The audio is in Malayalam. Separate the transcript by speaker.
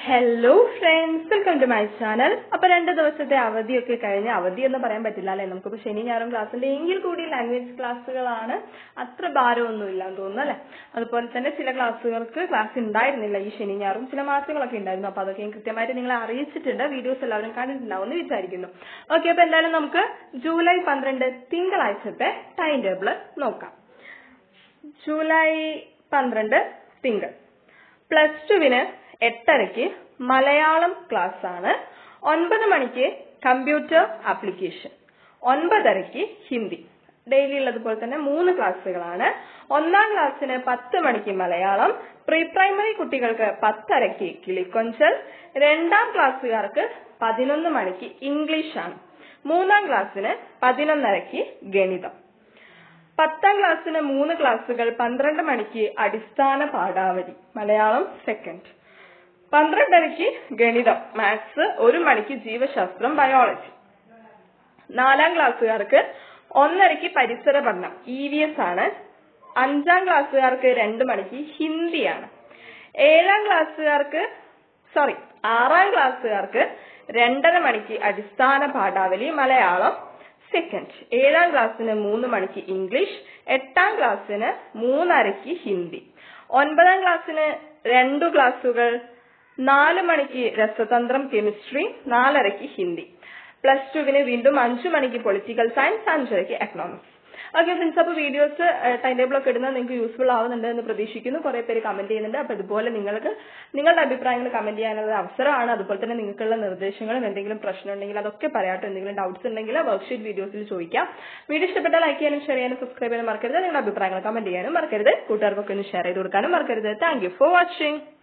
Speaker 1: hello friends welcome to my channel അപ്പൊ രണ്ട് ദിവസത്തെ അവധിയൊക്കെ കഴിഞ്ഞ് അവധി എന്ന് പറയാൻ പറ്റില്ല അല്ലെ നമുക്കിപ്പോ ശനി ഞായറും ക്ലാസ് ഉണ്ട് എങ്കിൽ കൂടി ലാംഗ്വേജ് ക്ലാസ്സുകളാണ് അത്ര ഭാരമൊന്നും ഇല്ലാന്ന് തോന്നുന്നു അല്ലെ അതുപോലെ തന്നെ ചില ക്ലാസ്സുകൾക്ക് ക്ലാസ് ഉണ്ടായിരുന്നില്ല ഈ ശനി ഞായറും ചില മാസങ്ങളൊക്കെ ഉണ്ടായിരുന്നു അപ്പൊ അതൊക്കെ ഞാൻ കൃത്യമായിട്ട് നിങ്ങളെ അറിയിച്ചിട്ടുണ്ട് വീഡിയോസ് എല്ലാവരും കണ്ടിട്ടുണ്ടാവും എന്ന് വിചാരിക്കുന്നു ഓക്കെ അപ്പൊ എന്തായാലും നമുക്ക് ജൂലൈ പന്ത്രണ്ട് തിങ്കളാഴ്ചത്തെ ടൈം ടേബിൾ നോക്കാം ജൂലൈ പന്ത്രണ്ട് തിങ്കൾ പ്ലസ് ടുവിന് എട്ടരയ്ക്ക് മലയാളം ക്ലാസ് ആണ് ഒൻപത് മണിക്ക് കമ്പ്യൂട്ടർ ആപ്ലിക്കേഷൻ ഒൻപതരയ്ക്ക് ഹിന്ദി ഡെയിലി ഉള്ളതുപോലെ തന്നെ മൂന്ന് ക്ലാസ്സുകളാണ് ഒന്നാം ക്ലാസ്സിന് പത്ത് മണിക്ക് മലയാളം പ്രീ പ്രൈമറി കുട്ടികൾക്ക് പത്തരയ്ക്ക് കിളിക്കൊഞ്ചൽ രണ്ടാം ക്ലാസ്സുകാർക്ക് പതിനൊന്ന് മണിക്ക് ഇംഗ്ലീഷ് ആണ് മൂന്നാം ക്ലാസ്സിന് പതിനൊന്നരയ്ക്ക് ഗണിതം പത്താം ക്ലാസ്സിന് മൂന്ന് ക്ലാസ്സുകൾ പന്ത്രണ്ട് മണിക്ക് അടിസ്ഥാന പാഠാവലി മലയാളം സെക്കൻഡ് പന്ത്രണ്ടരയ്ക്ക് ഗണിതം മാത്സ് ഒരു മണിക്ക് ജീവശാസ്ത്രം ബയോളജി നാലാം ക്ലാസ്സുകാർക്ക് ഒന്നരയ്ക്ക് പരിസര പഠനം ഇ വി എസ് ആണ് അഞ്ചാം ക്ലാസ്സുകാർക്ക് രണ്ട് മണിക്ക് ഹിന്ദിയാണ് ഏഴാം ക്ലാസ്സുകാർക്ക് സോറി ആറാം ക്ലാസ്സുകാർക്ക് രണ്ടര മണിക്ക് അടിസ്ഥാന പാഠാവലി മലയാളം സെക്കൻഡ് ഏഴാം ക്ലാസ്സിന് മൂന്ന് മണിക്ക് ഇംഗ്ലീഷ് എട്ടാം ക്ലാസ്സിന് മൂന്നരയ്ക്ക് ഹിന്ദി ഒൻപതാം ക്ലാസ്സിന് രണ്ടു ക്ലാസ്സുകൾ നാല് മണിക്ക് രസതന്ത്രം കെമിസ്ട്രി നാലരയ്ക്ക് ഹിന്ദി പ്ലസ് ടുവിന് വീണ്ടും അഞ്ചു മണിക്ക് പൊളിറ്റിക്കൽ സയൻസ് അഞ്ചരയ്ക്ക് എക്കണോമിക്സ് ഓക്കെ ഫ്രണ്ട്സ് അപ്പോൾ വീഡിയോസ് ടൈം ടേബിൾ ഒക്കെ ഇടുന്നത് നിങ്ങൾക്ക് യൂസ്ഫുൾ ആവുന്നുണ്ട് എന്ന് പ്രതീക്ഷിക്കുന്നു കുറെ പേര് കമന്റ് ചെയ്യുന്നുണ്ട് അപ്പോൾ ഇതുപോലെ നിങ്ങൾക്ക് നിങ്ങളുടെ അഭിപ്രായങ്ങൾ കമന്റ് ചെയ്യാനുള്ള അവസരമാണ് അതുപോലെ തന്നെ നിങ്ങൾക്കുള്ള നിർദ്ദേശങ്ങളും എന്തെങ്കിലും പ്രശ്നം ഉണ്ടെങ്കിൽ അതൊക്കെ പറയാട്ടോ എന്തെങ്കിലും ഡൗട്ട്സ് ഉണ്ടെങ്കിൽ വർക്ക്ഷീറ്റ് വീഡിയോസിൽ ചോദിക്കാം വീഡിയോ ഇഷ്ടപ്പെട്ടാൽ ലൈക്ക് ചെയ്യാനും ഷെയർ ചെയ്യാനും സബ്സ്ക്രൈബ് ചെയ്യാനും മറക്കരുത് നിങ്ങളുടെ അഭിപ്രായങ്ങൾ കമന്റ് ചെയ്യാനും മറക്കരുത് കൂട്ടുകാർക്കൊക്കെ ഒന്ന് ഷെയർ ചെയ്ത് കൊടുക്കാനും മറക്കരുത് താങ്ക് യു ഫോർ വാച്ചിങ്